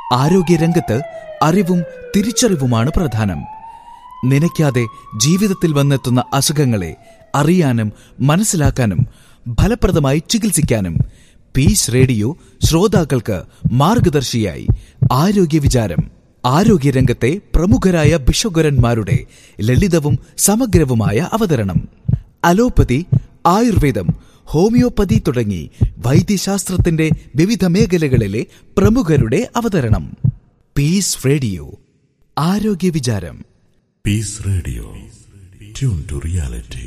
ആരോഗ്യരംഗത്ത് അറിവും തിരിച്ചറിവുമാണ് പ്രധാനം നനയ്ക്കാതെ ജീവിതത്തിൽ വന്നെത്തുന്ന അസുഖങ്ങളെ അറിയാനും മനസ്സിലാക്കാനും ഫലപ്രദമായി ചികിത്സിക്കാനും പീസ് റേഡിയോ ശ്രോതാക്കൾക്ക് മാർഗദർശിയായി ആരോഗ്യ വിചാരം ആരോഗ്യരംഗത്തെ പ്രമുഖരായ ഭിഷഗ്വരന്മാരുടെ ലളിതവും സമഗ്രവുമായ അവതരണം അലോപ്പതി ആയുർവേദം ഹോമിയോപ്പതി തുടങ്ങി വൈദ്യശാസ്ത്രത്തിന്റെ വിവിധ മേഖലകളിലെ പ്രമുഖരുടെ അവതരണം പീസ് റേഡിയോ ആരോഗ്യ വിചാരം Peace Radio. Tune to reality.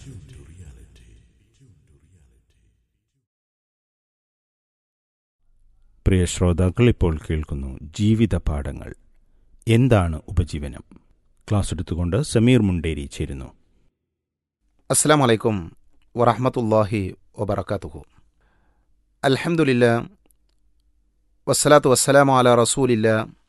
പ്രിയ ശ്രോതാക്കൾ ഇപ്പോൾ കേൾക്കുന്നു ജീവിത പാഠങ്ങൾ എന്താണ് ഉപജീവനം ക്ലാസ് എടുത്തുകൊണ്ട് സമീർ മുണ്ടേരി ചേരുന്നു അസ്സാം വലൈക്കും വറഹമത്തല്ലാഹി വബർക്കാത്തുഹു അൽഹംദുലില്ല വസ്സലാത്തു വസ്സലാമു അല റസൂലില്ല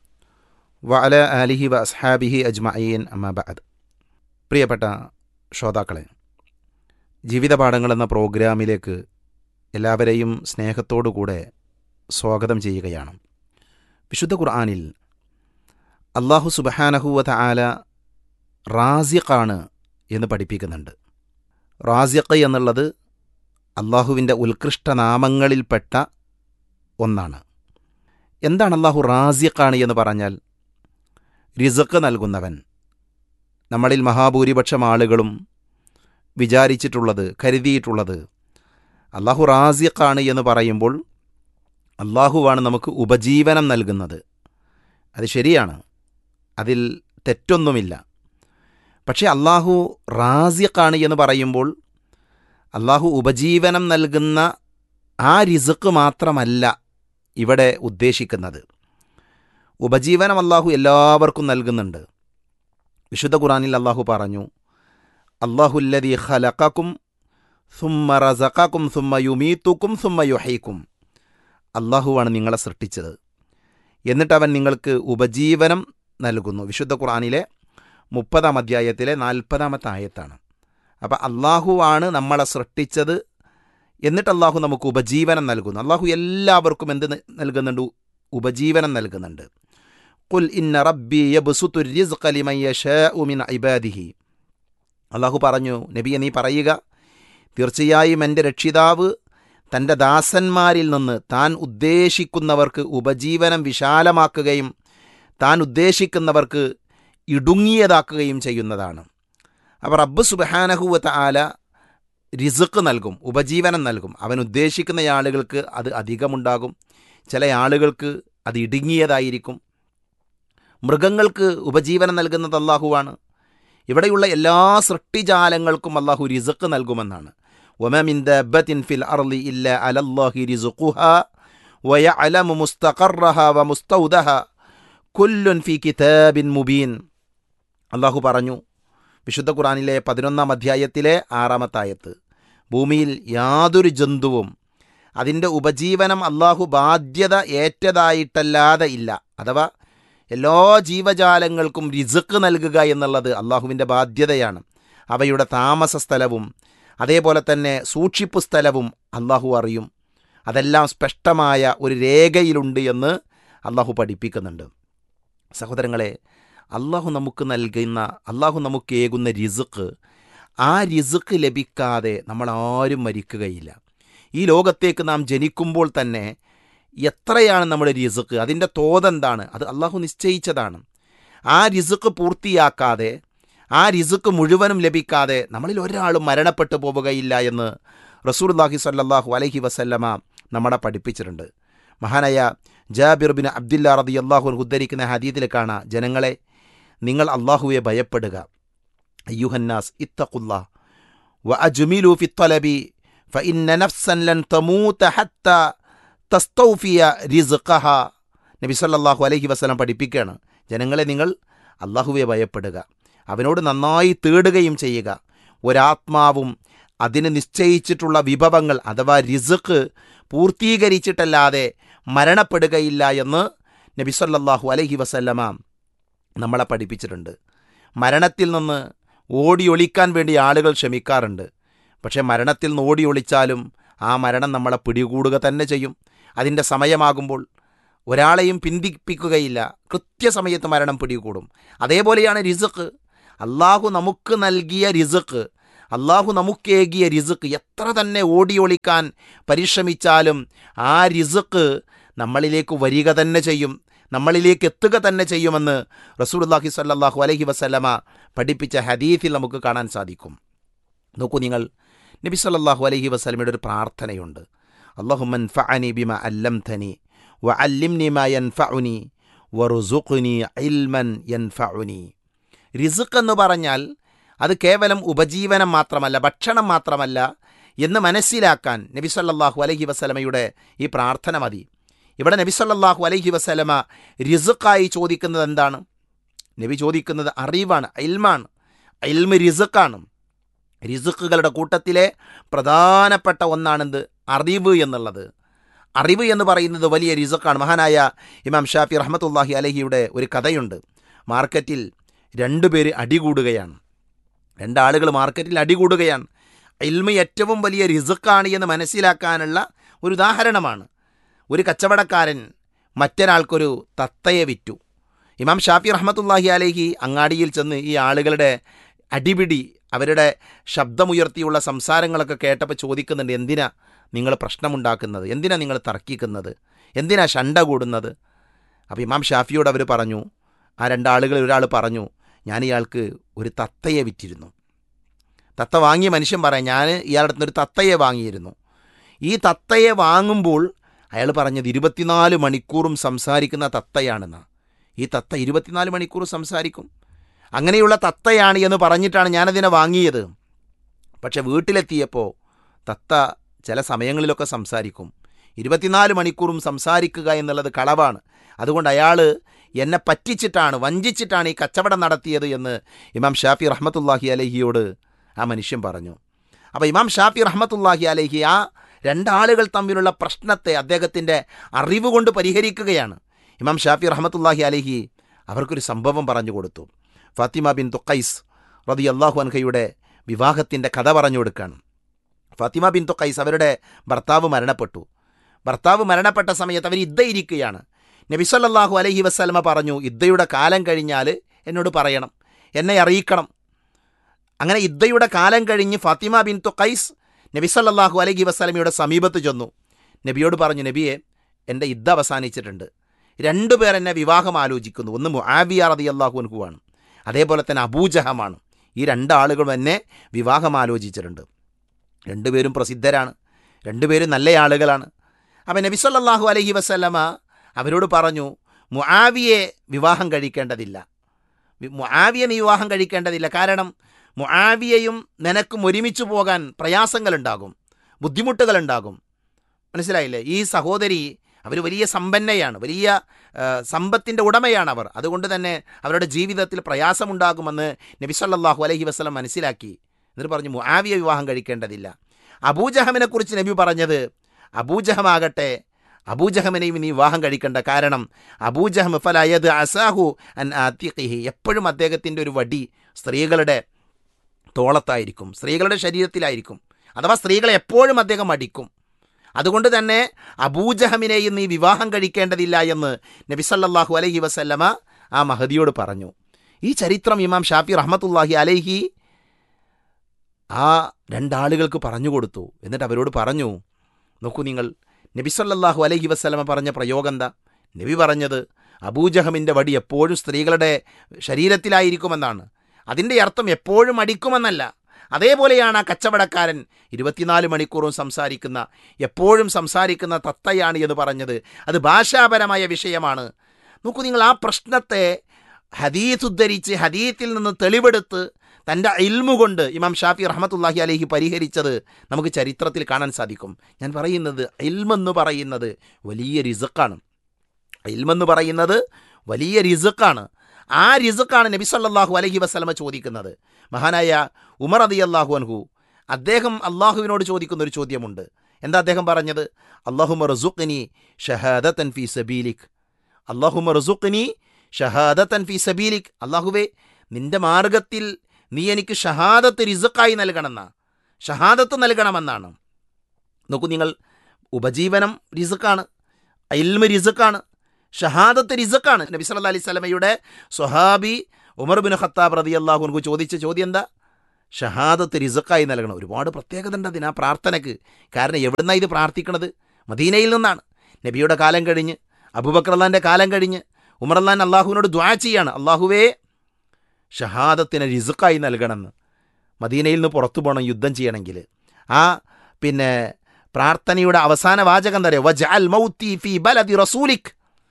വ അല ആലിഹി വ അസ്ഹാബിഹി അജ്മഈൻ അമ്മാബാദ് പ്രിയപ്പെട്ട ശ്രോതാക്കളെ ജീവിതപാഠങ്ങൾ എന്ന പ്രോഗ്രാമിലേക്ക് എല്ലാവരെയും സ്നേഹത്തോടുകൂടെ സ്വാഗതം ചെയ്യുകയാണ് വിശുദ്ധ ഖുർആാനിൽ അള്ളാഹു സുബഹാനഹുവ ആല റാസിഖാണ് എന്ന് പഠിപ്പിക്കുന്നുണ്ട് റാസിഖ് എന്നുള്ളത് അള്ളാഹുവിൻ്റെ ഉത്കൃഷ്ട നാമങ്ങളിൽപ്പെട്ട ഒന്നാണ് എന്താണ് അള്ളാഹു റാസിഖാണ് എന്ന് പറഞ്ഞാൽ റിസക്ക് നൽകുന്നവൻ നമ്മളിൽ മഹാഭൂരിപക്ഷം ആളുകളും വിചാരിച്ചിട്ടുള്ളത് കരുതിയിട്ടുള്ളത് അള്ളാഹു റാസിഖാണ് എന്ന് പറയുമ്പോൾ അള്ളാഹുവാണ് നമുക്ക് ഉപജീവനം നൽകുന്നത് അത് ശരിയാണ് അതിൽ തെറ്റൊന്നുമില്ല പക്ഷേ അള്ളാഹു റാസിഖാണ് എന്ന് പറയുമ്പോൾ അള്ളാഹു ഉപജീവനം നൽകുന്ന ആ റിസുക്ക് മാത്രമല്ല ഇവിടെ ഉദ്ദേശിക്കുന്നത് ഉപജീവനം അള്ളാഹു എല്ലാവർക്കും നൽകുന്നുണ്ട് വിശുദ്ധ ഖുറാനിൽ അള്ളാഹു പറഞ്ഞു അള്ളാഹുല്ലതി ഖലക്കും സുമ്മ റസക്കും സുമ്മ യുമീത്തുക്കും സുമ്മ യുഹൈക്കും അള്ളാഹുവാണ് നിങ്ങളെ സൃഷ്ടിച്ചത് എന്നിട്ട് അവൻ നിങ്ങൾക്ക് ഉപജീവനം നൽകുന്നു വിശുദ്ധ ഖുറാനിലെ മുപ്പതാം അധ്യായത്തിലെ നാൽപ്പതാമത്തെ ആയത്താണ് അപ്പം അള്ളാഹുവാണ് നമ്മളെ സൃഷ്ടിച്ചത് എന്നിട്ട് അള്ളാഹു നമുക്ക് ഉപജീവനം നൽകുന്നു അള്ളാഹു എല്ലാവർക്കും എന്ത് ന- നൽകുന്നുണ്ട് ഉപജീവനം നൽകുന്നുണ്ട് കുൽ ഇന്ന റബ്ബി യബ്സുത്തു റിസ്ഖ ലിമൻ യശാഉ മിൻ ഇബാദിഹി അള്ളാഹു പറഞ്ഞു നബിയെ നീ പറയുക തീർച്ചയായും എൻ്റെ രക്ഷിതാവ് തൻ്റെ ദാസന്മാരിൽ നിന്ന് താൻ ഉദ്ദേശിക്കുന്നവർക്ക് ഉപജീവനം വിശാലമാക്കുകയും താൻ ഉദ്ദേശിക്കുന്നവർക്ക് ഇടുങ്ങിയതാക്കുകയും ചെയ്യുന്നതാണ് അപ്പോൾ റബ്ബ് സുബഹാനഹുവത്ത ആല റിസുക്ക് നൽകും ഉപജീവനം നൽകും അവൻ ഉദ്ദേശിക്കുന്ന ആളുകൾക്ക് അത് അധികമുണ്ടാകും ചില ആളുകൾക്ക് അത് ഇടുങ്ങിയതായിരിക്കും മൃഗങ്ങൾക്ക് ഉപജീവനം നൽകുന്നത് അള്ളാഹുവാണ് ഇവിടെയുള്ള എല്ലാ സൃഷ്ടിജാലങ്ങൾക്കും അള്ളാഹു റിസുക്ക് നൽകുമെന്നാണ് ഒമമിൻ ദബത്തിൻ ഫിൽ അർലി ഇല്ല അലല്ലാഹി റിസുഖുഹ വയഅലമു മുസ്തഖറഹ വ മുസ്തൗദഹ കുല്ലുൻ ഫി കിതാബിൻ മുബീൻ അള്ളാഹു പറഞ്ഞു വിശുദ്ധ ഖുറാനിലെ പതിനൊന്നാം അധ്യായത്തിലെ ആറാമത്തെ ആയത്ത് ഭൂമിയിൽ യാതൊരു ജന്തുവും അതിൻ്റെ ഉപജീവനം അള്ളാഹു ബാധ്യത ഏറ്റതായിട്ടല്ലാതെ ഇല്ല അഥവാ എല്ലാ ജീവജാലങ്ങൾക്കും റിസുക്ക് നൽകുക എന്നുള്ളത് അള്ളാഹുവിൻ്റെ ബാധ്യതയാണ് അവയുടെ താമസ സ്ഥലവും അതേപോലെ തന്നെ സൂക്ഷിപ്പ് സ്ഥലവും അള്ളാഹു അറിയും അതെല്ലാം സ്പഷ്ടമായ ഒരു രേഖയിലുണ്ട് എന്ന് അള്ളാഹു പഠിപ്പിക്കുന്നുണ്ട് സഹോദരങ്ങളെ അള്ളാഹു നമുക്ക് നൽകുന്ന അള്ളാഹു നമുക്ക് ഏകുന്ന റിസുക്ക് ആ റിസുക്ക് ലഭിക്കാതെ നമ്മൾ ആരും മരിക്കുകയില്ല ഈ ലോകത്തേക്ക് നാം ജനിക്കുമ്പോൾ തന്നെ എത്രയാണ് നമ്മുടെ റിസുക്ക് അതിൻ്റെ തോതെന്താണ് അത് അള്ളാഹു നിശ്ചയിച്ചതാണ് ആ റിസുക്ക് പൂർത്തിയാക്കാതെ ആ റിസുക്ക് മുഴുവനും ലഭിക്കാതെ നമ്മളിൽ ഒരാളും മരണപ്പെട്ടു പോവുകയില്ല എന്ന് റസൂർല്ലാഹി സല്ലാഹു അലഹി വസല്ലമ നമ്മളെ പഠിപ്പിച്ചിട്ടുണ്ട് മഹാനായ ജാബിർ ബിൻ അബ്ദുല്ല റതി അള്ളാഹു ഉദ്ധരിക്കുന്ന ഹദീദിൽ കാണാം ജനങ്ങളെ നിങ്ങൾ അള്ളാഹുവെ ഭയപ്പെടുക അയ്യുഹന്നാസ് ഇത്തഖുല്ലാ വ അജ്മിലു ഫി ത്വലബി ഫഇന്ന നഫ്സൻ ലൻ തമൂത ഹത്ത തസ്തൗഫിയ റിസ്ഖഹ നബി സല്ലല്ലാഹു അലൈഹി വസല്ലം പഠിപ്പിക്കുകയാണ് ജനങ്ങളെ നിങ്ങൾ അള്ളാഹുവെ ഭയപ്പെടുക അവനോട് നന്നായി തേടുകയും ചെയ്യുക ഒരാത്മാവും അതിന് നിശ്ചയിച്ചിട്ടുള്ള വിഭവങ്ങൾ അഥവാ റിസുക്ക് പൂർത്തീകരിച്ചിട്ടല്ലാതെ മരണപ്പെടുകയില്ല എന്ന് നബി സല്ലല്ലാഹു അലൈഹി വസല്ലമ നമ്മളെ പഠിപ്പിച്ചിട്ടുണ്ട് മരണത്തിൽ നിന്ന് ഓടി ഒളിക്കാൻ വേണ്ടി ആളുകൾ ശ്രമിക്കാറുണ്ട് പക്ഷേ മരണത്തിൽ നിന്ന് ഓടി ഒളിച്ചാലും ആ മരണം നമ്മളെ പിടികൂടുക തന്നെ ചെയ്യും അതിൻ്റെ സമയമാകുമ്പോൾ ഒരാളെയും പിന്തിപ്പിക്കുകയില്ല കൃത്യസമയത്ത് മരണം പിടികൂടും അതേപോലെയാണ് റിസക്ക് അള്ളാഹു നമുക്ക് നൽകിയ റിസക്ക് അള്ളാഹു നമുക്കേകിയ റിസക്ക് എത്ര തന്നെ ഓടി ഒളിക്കാൻ പരിശ്രമിച്ചാലും ആ റിസക്ക് നമ്മളിലേക്ക് വരിക തന്നെ ചെയ്യും നമ്മളിലേക്ക് എത്തുക തന്നെ ചെയ്യുമെന്ന് റസൂലുള്ളാഹി സ്വല്ലല്ലാഹു അലൈഹി വസല്ലമ പഠിപ്പിച്ച ഹദീസിൽ നമുക്ക് കാണാൻ സാധിക്കും നോക്കൂ നിങ്ങൾ നബി സല്ലല്ലാഹു അലൈഹി വസല്ലമയുടെ ഒരു പ്രാർത്ഥനയുണ്ട് അള്ളാഹുമൻ ഫഅനി ബിമ അല്ലംതനി വ അല്ലിംനി മാ യൻഫഉനി വറുസുഖ്നി ഇൽമൻ യൻഫഉനി റിസുഖ് എന്ന് പറഞ്ഞാൽ അത് കേവലം ഉപജീവനം മാത്രമല്ല ഭക്ഷണം മാത്രമല്ല എന്ന് മനസ്സിലാക്കാൻ നബി സല്ലല്ലാഹു അലൈഹി വസല്ലമയുടെ ഈ പ്രാർത്ഥന മതി ഇവിടെ നബി സല്ലല്ലാഹു അലൈഹി വസല്ലമ റിസുഖായി ചോദിക്കുന്നത് എന്താണ് നബി ചോദിക്കുന്നത് അറിവാണ് ഇൽമാണ് ഇൽമ് റിസുഖാണ് റിസുക്കുകളുടെ കൂട്ടത്തിലെ പ്രധാനപ്പെട്ട ഒന്നാണെന്ത് അറിവ് എന്നുള്ളത് അറിവ് എന്ന് പറയുന്നത് വലിയ റിസുക്കാണ് മഹാനായ ഇമാം ഷാഫി റഹ്മത്തുല്ലാഹി അലഹിയുടെ ഒരു കഥയുണ്ട് മാർക്കറ്റിൽ രണ്ടുപേര് അടികൂടുകയാണ് രണ്ടാളുകൾ മാർക്കറ്റിൽ അടികൂടുകയാണ് ഇൽമ ഏറ്റവും വലിയ റിസുക്കാണ് എന്ന് മനസ്സിലാക്കാനുള്ള ഒരു ഉദാഹരണമാണ് ഒരു കച്ചവടക്കാരൻ മറ്റൊരാൾക്കൊരു തത്തയെ വിറ്റു ഇമാം ഷാഫി റഹ്മത്തുല്ലാഹി അലഹി അങ്ങാടിയിൽ ചെന്ന് ഈ ആളുകളുടെ അടിപിടി അവരുടെ ശബ്ദമുയർത്തിയുള്ള സംസാരങ്ങളൊക്കെ കേട്ടപ്പോൾ ചോദിക്കുന്നുണ്ട് എന്തിനാ നിങ്ങൾ പ്രശ്നമുണ്ടാക്കുന്നത് എന്തിനാ നിങ്ങൾ തർക്കിക്കുന്നത് എന്തിനാ ശണ്ട കൂടുന്നത് അപ്പോൾ ഇമാം ഷാഫിയോട് അവർ പറഞ്ഞു ആ രണ്ടാളുകളിൽ ഒരാൾ പറഞ്ഞു ഞാൻ ഇയാൾക്ക് ഒരു തത്തയെ വിറ്റിരുന്നു തത്ത വാങ്ങിയ മനുഷ്യൻ പറയാം ഞാൻ ഇയാളുടെ അടുത്ത് ഒരു തത്തയെ വാങ്ങിയിരുന്നു ഈ തത്തയെ വാങ്ങുമ്പോൾ അയാൾ പറഞ്ഞത് ഇരുപത്തിനാല് മണിക്കൂറും സംസാരിക്കുന്ന തത്തയാണെന്ന് ഈ തത്ത ഇരുപത്തിനാല് മണിക്കൂർ സംസാരിക്കും അങ്ങനെയുള്ള തത്തയാണ് എന്ന് പറഞ്ഞിട്ടാണ് ഞാനതിനെ വാങ്ങിയത് പക്ഷെ വീട്ടിലെത്തിയപ്പോൾ തത്ത ചില സമയങ്ങളിലൊക്കെ സംസാരിക്കും ഇരുപത്തിനാല് മണിക്കൂറും സംസാരിക്കുക എന്നുള്ളത് കളവാണ് അതുകൊണ്ട് അയാൾ എന്നെ പറ്റിച്ചിട്ടാണ് വഞ്ചിച്ചിട്ടാണ് ഈ കച്ചവടം നടത്തിയത് എന്ന് ഇമാം ഷാഫി റഹ്മത്തുല്ലാഹി അലഹിയോട് ആ മനുഷ്യൻ പറഞ്ഞു അപ്പോൾ ഇമാം ഷാഫി റഹ്മത്തുല്ലാഹി അലഹി ആ രണ്ടാളുകൾ തമ്മിലുള്ള പ്രശ്നത്തെ അദ്ദേഹത്തിൻ്റെ അറിവ് കൊണ്ട് പരിഹരിക്കുകയാണ് ഇമാം ഷാഫി റഹ്മത്തുല്ലാഹി അലഹി അവർക്കൊരു സംഭവം പറഞ്ഞു കൊടുത്തു ഫാത്തിമ ബിൻ തുക്കൈസ് റതി അള്ളാഹു അൻഹയുടെ വിവാഹത്തിൻ്റെ കഥ പറഞ്ഞു കൊടുക്കുകയാണ് ഫാത്തിമ ബിൻ തുക്കൈസ് അവരുടെ ഭർത്താവ് മരണപ്പെട്ടു ഭർത്താവ് മരണപ്പെട്ട സമയത്ത് അവർ ഇദ്ദ ഇരിക്കുകയാണ് നബി സല്ലല്ലാഹു അലൈഹി വസ്ലമ പറഞ്ഞു ഇദ്ദയുടെ കാലം കഴിഞ്ഞാൽ എന്നോട് പറയണം എന്നെ അറിയിക്കണം അങ്ങനെ ഇദ്ദയുടെ കാലം കഴിഞ്ഞ് ഫാത്തിമ ബിൻ തുക്കൈസ് നബി സല്ലല്ലാഹു അലൈഹി വസ്ലമയുടെ സമീപത്ത് ചെന്നു നബിയോട് പറഞ്ഞു നബിയെ എൻ്റെ ഇദ്ദ അവസാനിച്ചിട്ടുണ്ട് രണ്ടുപേർ എന്നെ വിവാഹം ആലോചിക്കുന്നു ഒന്ന് മുആവിയ റതി അള്ളാഹു അൻഹുവാണ് അതേപോലെ തന്നെ അബൂജഹമാണ് ഈ രണ്ടാളുകളും എന്നെ വിവാഹം ആലോചിച്ചിട്ടുണ്ട് രണ്ടുപേരും പ്രസിദ്ധരാണ് രണ്ടുപേരും നല്ല ആളുകളാണ് അപ്പം നബി സല്ലല്ലാഹു അലൈഹി വസല്ലമ അവരോട് പറഞ്ഞു മുആവിയെ വിവാഹം കഴിക്കേണ്ടതില്ല മുആവിയെ നീ വിവാഹം കഴിക്കേണ്ടതില്ല കാരണം മുആവിയയും നിനക്കും ഒരുമിച്ച് പോകാൻ പ്രയാസങ്ങളുണ്ടാകും ബുദ്ധിമുട്ടുകളുണ്ടാകും മനസ്സിലായില്ലേ ഈ സഹോദരി അവർ വലിയ സമ്പന്നയാണ് വലിയ സമ്പത്തിൻ്റെ ഉടമയാണ് അവർ അതുകൊണ്ട് തന്നെ അവരുടെ ജീവിതത്തിൽ പ്രയാസമുണ്ടാകുമെന്ന് നബി സല്ലല്ലാഹു അലൈഹി വസ്ലം മനസ്സിലാക്കി എന്നിട്ട് പറഞ്ഞു മുആവിയ വിവാഹം കഴിക്കേണ്ടതില്ല അബൂജഹമിനെ കുറിച്ച് നബി പറഞ്ഞത് അബൂജഹമാകട്ടെ അബൂജഹമിനെയും നീ വിവാഹം കഴിക്കേണ്ട കാരണം അബൂജഹം ഫലയത് അസാഹു അൻ ആത്തിഖിഹി എപ്പോഴും അദ്ദേഹത്തിൻ്റെ ഒരു വടി സ്ത്രീകളുടെ തോളത്തായിരിക്കും സ്ത്രീകളുടെ ശരീരത്തിലായിരിക്കും അഥവാ സ്ത്രീകളെ എപ്പോഴും അദ്ദേഹം അടിക്കും അതുകൊണ്ട് തന്നെ അബൂജഹമിനെയും നീ വിവാഹം കഴിക്കേണ്ടതില്ല എന്ന് നബിസല്ലാഹു അലൈഹി വസല്ലമ ആ മഹദിയോട് പറഞ്ഞു ഈ ചരിത്രം ഇമാം ഷാഫി റഹ്മത്തുല്ലാഹി അലൈഹി ആ രണ്ടാളുകൾക്ക് പറഞ്ഞു കൊടുത്തു എന്നിട്ട് അവരോട് പറഞ്ഞു നോക്കൂ നിങ്ങൾ നബിസല്ലാഹു അലൈഹി വസ്ലമ പറഞ്ഞ പ്രയോഗം എന്താ നബി പറഞ്ഞത് അബൂജഹമിൻ്റെ വടി എപ്പോഴും സ്ത്രീകളുടെ ശരീരത്തിലായിരിക്കുമെന്നാണ് അതിൻ്റെ അർത്ഥം എപ്പോഴും അടിക്കുമെന്നല്ല അതേപോലെയാണ് ആ കച്ചവടക്കാരൻ ഇരുപത്തിനാല് മണിക്കൂറും സംസാരിക്കുന്ന എപ്പോഴും സംസാരിക്കുന്ന തത്തയാണ് എന്ന് പറഞ്ഞത് അത് ഭാഷാപരമായ വിഷയമാണ് നോക്കൂ നിങ്ങൾ ആ പ്രശ്നത്തെ ഹദീത്ത് ഉദ്ധരിച്ച് ഹദീത്തിൽ നിന്ന് തെളിവെടുത്ത് തൻ്റെ ഇൽമു കൊണ്ട് ഇമാം ഷാഫി റഹ്മത്തുല്ലാഹി അലഹി പരിഹരിച്ചത് നമുക്ക് ചരിത്രത്തിൽ കാണാൻ സാധിക്കും ഞാൻ പറയുന്നത് ഇൽമെന്ന് പറയുന്നത് വലിയ റിസക്കാണ് ഇൽമെന്ന് പറയുന്നത് വലിയ റിസക്കാണ് ആ റിസക്കാണ് നബി സല്ലാഹു അലഹി വസ്ലമ ചോദിക്കുന്നത് മഹാനായ ഉമർ അതി അള്ളാഹു അൻഹു അദ്ദേഹം അള്ളാഹുവിനോട് ചോദിക്കുന്ന ഒരു ചോദ്യമുണ്ട് എന്താ അദ്ദേഹം പറഞ്ഞത് അള്ളാഹുമ റസുഖ്നി ഷഹാദത്തൻ ഫി സബീലിക് അള്ളാഹുമ റസുഖ്നി ഷഹാദത്തൻ ഫി സബീലിക് അള്ളാഹുവേ നിന്റെ മാർഗത്തിൽ നീ എനിക്ക് ഷഹാദത്ത് റിസക്കായി നൽകണമെന്ന ഷഹാദത്ത് നൽകണമെന്നാണ് നോക്കൂ നിങ്ങൾ ഉപജീവനം റിസക്കാണ് ഇൽമ റിസക്കാണ് ഷഹാദത്ത് റിസക്കാണ് നബി സല്ല അലൈഹി സ്വലമയുടെ സ്വഹാബി ഉമർ ബിൻ ഖത്താബ് റതി അള്ളാഹുനക്ക് ചോദിച്ച ചോദ്യം എന്താ ഷഹാദത്ത് റിസക്കായി നൽകണം ഒരുപാട് പ്രത്യേകത ഉണ്ട് അതിന് ആ പ്രാർത്ഥനയ്ക്ക് കാരണം എവിടുന്നാണ് ഇത് പ്രാർത്ഥിക്കണത് മദീനയിൽ നിന്നാണ് നബിയുടെ കാലം കഴിഞ്ഞ് അബൂബക്കർ അള്ളാൻ്റെ കാലം കഴിഞ്ഞ് ഉമർ അള്ളാൻ അള്ളാഹുവിനോട് ദ്വാ ചെയ്യാണ് അള്ളാഹുവേ ഷഹാദത്തിന് റിസുക്കായി നൽകണമെന്ന് മദീനയിൽ നിന്ന് പുറത്തു പോകണം യുദ്ധം ചെയ്യണമെങ്കിൽ ആ പിന്നെ പ്രാർത്ഥനയുടെ അവസാന വാചകം എന്താ പറയുക വജഅൽ മൗത്തി ഫി ബലദി റസൂലിക്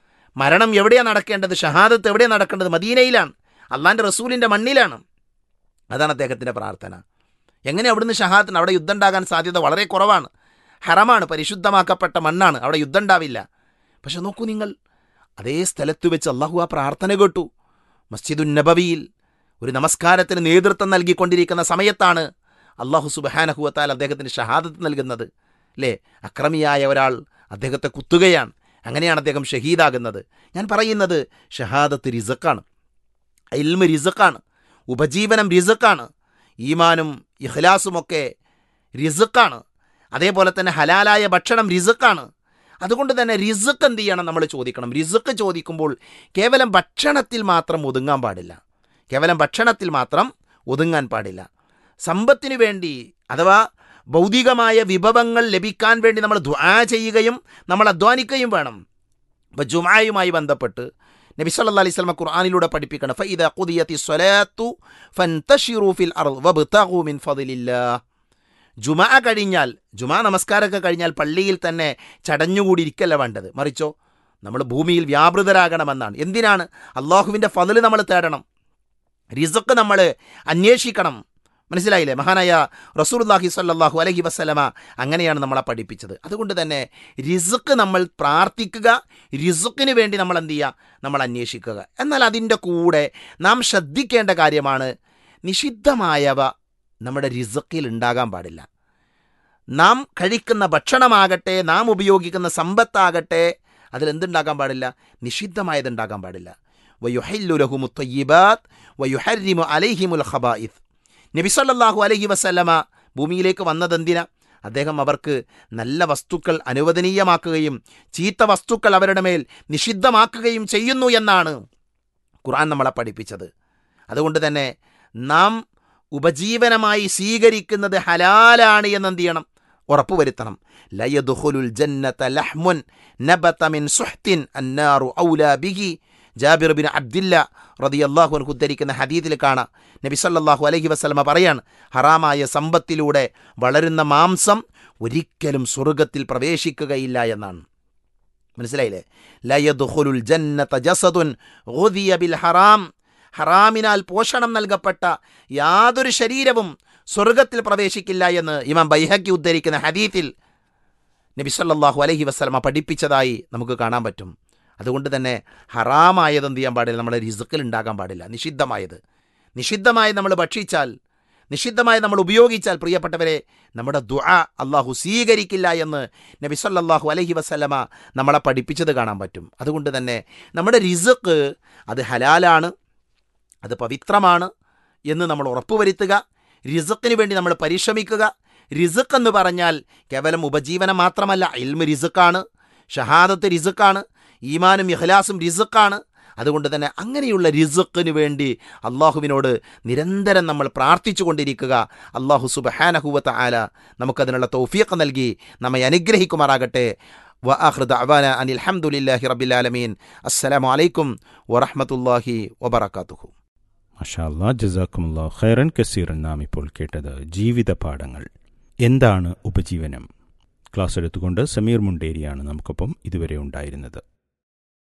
മരണം എവിടെയാണ് നടക്കേണ്ടത് ഷഹാദത്ത് എവിടെയാണ് നടക്കേണ്ടത് മദീനയിലാണ് അള്ളാൻ്റെ റസൂലിൻ്റെ മണ്ണിലാണ് അതാണ് അദ്ദേഹത്തിൻ്റെ പ്രാർത്ഥന എങ്ങനെ അവിടുന്ന് ഷഹാദത്തിന് അവിടെ യുദ്ധം ഉണ്ടാകാൻ സാധ്യത വളരെ കുറവാണ് ഹറമാണ് പരിശുദ്ധമാക്കപ്പെട്ട മണ്ണാണ് അവിടെ യുദ്ധം ഉണ്ടാവില്ല പക്ഷെ നോക്കൂ നിങ്ങൾ അതേ സ്ഥലത്ത് വെച്ച് അള്ളാഹു ആ പ്രാർത്ഥന കേട്ടു മസ്ജിദുൻ നബവിയിൽ ഒരു നമസ്കാരത്തിന് നേതൃത്വം നൽകിക്കൊണ്ടിരിക്കുന്ന സമയത്താണ് അള്ളാഹു സുബഹാനഹുവത്താൽ അദ്ദേഹത്തിന് ഷഹാദത്ത് നൽകുന്നത് അല്ലേ അക്രമിയായ ഒരാൾ അദ്ദേഹത്തെ കുത്തുകയാണ് അങ്ങനെയാണ് അദ്ദേഹം ഷഹീദാകുന്നത് ഞാൻ പറയുന്നത് ഷഹാദത്ത് റിസക്കാണ് ഇൽമ റിസക്കാണ് ഉപജീവനം റിസക്കാണ് ഈമാനും ഇഖ്ലാസുമൊക്കെ റിസക്കാണ് അതേപോലെ തന്നെ ഹലാലായ ഭക്ഷണം റിസക്കാണ് അതുകൊണ്ട് തന്നെ റിസക്ക് എന്ത് ചെയ്യണം നമ്മൾ ചോദിക്കണം റിസക്ക് ചോദിക്കുമ്പോൾ കേവലം ഭക്ഷണത്തിൽ മാത്രം ഒതുങ്ങാൻ പാടില്ല കേവലം ഭക്ഷണത്തിൽ മാത്രം ഒതുങ്ങാൻ പാടില്ല സമ്പത്തിനു വേണ്ടി അഥവാ ഭൗതികമായ വിഭവങ്ങൾ ലഭിക്കാൻ വേണ്ടി നമ്മൾ ദ്വാ ചെയ്യുകയും നമ്മൾ അധ്വാനിക്കുകയും വേണം ഇപ്പം ജുമായുമായി ബന്ധപ്പെട്ട് നബി സല്ലല്ലാഹു അലൈഹി വസല്ലം ഖുർആനിലൂടെ പഠിപ്പിക്കണം ഫഇദ ഖുദിയത്തി സ്വലാത്തു ഫൻതശിറു ഫിൽ അർദ് വബ്തഗു മിൻ ഫളില്ലാഹ് ജുമാ കഴിഞ്ഞാൽ ജുമാ നമസ്കാരമൊക്കെ കഴിഞ്ഞാൽ പള്ളിയിൽ തന്നെ ചടഞ്ഞുകൂടിയിരിക്കല്ല വേണ്ടത് മറിച്ചോ നമ്മൾ ഭൂമിയിൽ വ്യാപൃതരാകണമെന്നാണ് എന്തിനാണ് അള്ളാഹുവിൻ്റെ ഫതില് നമ്മൾ തേടണം റിസക്ക് നമ്മൾ അന്വേഷിക്കണം മനസ്സിലായില്ലേ മഹാനായ റസൂർല്ലാഹി സല്ലാഹു അലഹി വസ്സലമ അങ്ങനെയാണ് നമ്മളെ പഠിപ്പിച്ചത് അതുകൊണ്ട് തന്നെ റിസുക്ക് നമ്മൾ പ്രാർത്ഥിക്കുക റിസുക്കിന് വേണ്ടി നമ്മൾ എന്ത് ചെയ്യുക നമ്മൾ അന്വേഷിക്കുക എന്നാൽ അതിൻ്റെ കൂടെ നാം ശ്രദ്ധിക്കേണ്ട കാര്യമാണ് നിഷിദ്ധമായവ നമ്മുടെ റിസുക്കിൽ ഉണ്ടാകാൻ പാടില്ല നാം കഴിക്കുന്ന ഭക്ഷണമാകട്ടെ നാം ഉപയോഗിക്കുന്ന സമ്പത്താകട്ടെ അതിലെന്തുണ്ടാകാൻ പാടില്ല നിഷിദ്ധമായത് ഉണ്ടാകാൻ പാടില്ല വയുഹല്ലുലഹുമു തയ്യിബാത്ത് വയുഹരിമു അലൈഹിമുൽ ഖബായിഫ് നബി സല്ലല്ലാഹു അലൈഹി വസല്ലമ ഭൂമിയിലേക്ക് വന്നതെന്തിനാ അദ്ദേഹം അവർക്ക് നല്ല വസ്തുക്കൾ അനുവദനീയമാക്കുകയും ചീത്ത വസ്തുക്കൾ അവരുടെ മേൽ നിഷിദ്ധമാക്കുകയും ചെയ്യുന്നു എന്നാണ് ഖുർആൻ നമ്മളെ പഠിപ്പിച്ചത് അതുകൊണ്ട് തന്നെ നാം ഉപജീവനമായി സ്വീകരിക്കുന്നത് ഹലാലാണ് എന്നെന്ത് ചെയ്യണം ഉറപ്പുവരുത്തണം ലയദുഹുലുൽ ജന്നത ലഹ്മുൻ നബത മിൻ സുഹ്തിൻ അന്നാറു ഔലാ ബിഹി ജാബിർ ബിൻ അബ്ദില്ല റളിയല്ലാഹു അൻഹു ഉദ്ധരിക്കുന്ന ഹദീദിൽ കാണാം നബി സല്ലല്ലാഹു അലൈഹി വസല്ലമ പറയാണ് ഹറാമായ സമ്പത്തിലൂടെ വളരുന്ന മാംസം ഒരിക്കലും സ്വർഗത്തിൽ പ്രവേശിക്കുകയില്ല എന്നാണ് മനസ്സിലായില്ലേ ലയദുഹുലുൽ ജന്നത ജസദുൻ ഗുദിയ ബിൽ ഹറാം ഹറാമിനാൽ പോഷണം നൽകപ്പെട്ട യാതൊരു ശരീരവും സ്വർഗത്തിൽ പ്രവേശിക്കില്ല എന്ന് ഇമാം ബൈഹക്കി ഉദ്ധരിക്കുന്ന ഹദീത്തിൽ നബി സല്ലല്ലാഹു അലൈഹി വസല്ലമ പഠിപ്പിച്ചതായി നമുക്ക് കാണാൻ പറ്റും അതുകൊണ്ട് തന്നെ ഹറാമായത് എന്ത് ചെയ്യാൻ പാടില്ല നമ്മുടെ റിസുക്കിൽ ഉണ്ടാകാൻ പാടില്ല നിഷിദ്ധമായത് നിഷിദ്ധമായി നമ്മൾ ഭക്ഷിച്ചാൽ നിഷിദ്ധമായി നമ്മൾ ഉപയോഗിച്ചാൽ പ്രിയപ്പെട്ടവരെ നമ്മുടെ ദുആ അള്ളാഹു സ്വീകരിക്കില്ല എന്ന് നബി സല്ലല്ലാഹു അലൈഹി വസല്ലമ നമ്മളെ പഠിപ്പിച്ചത് കാണാൻ പറ്റും അതുകൊണ്ട് തന്നെ നമ്മുടെ റിസുക്ക് അത് ഹലാലാണ് അത് പവിത്രമാണ് എന്ന് നമ്മൾ ഉറപ്പുവരുത്തുക റിസുക്കിന് വേണ്ടി നമ്മൾ പരിശ്രമിക്കുക റിസുക്ക് എന്ന് പറഞ്ഞാൽ കേവലം ഉപജീവനം മാത്രമല്ല ഇൽമ് റിസുക്കാണ് ഷഹാദത്ത് റിസുക്കാണ് ഈമാനും ഇഖ്ലാസും റിസുക്കാണ് അതുകൊണ്ട് തന്നെ അങ്ങനെയുള്ള റിസുക്കിന് വേണ്ടി അള്ളാഹുവിനോട് നിരന്തരം നമ്മൾ പ്രാർത്ഥിച്ചു കൊണ്ടിരിക്കുക അള്ളാഹു സുബഹാനഹുവത്ത ആല നമുക്കതിനുള്ള തൗഫീഖ് നൽകി നമ്മെ അനുഗ്രഹിക്കുമാറാകട്ടെ وآخر دعوانا أن الحمد لله رب العالمين السلام عليكم ورحمة الله وبركاته മഷാല്ലാ ജസാക്കുമുല്ലാ ഖൈറൻ കസീറൻ നാം ഇപ്പോൾ കേട്ടത് ജീവിത പാഠങ്ങൾ എന്താണ് ഉപജീവനം ക്ലാസ് എടുത്തുകൊണ്ട് സമീർ മുണ്ടേരിയാണ് നമുക്കൊപ്പം ഇതുവരെ ഉണ്ടായിരുന്നത്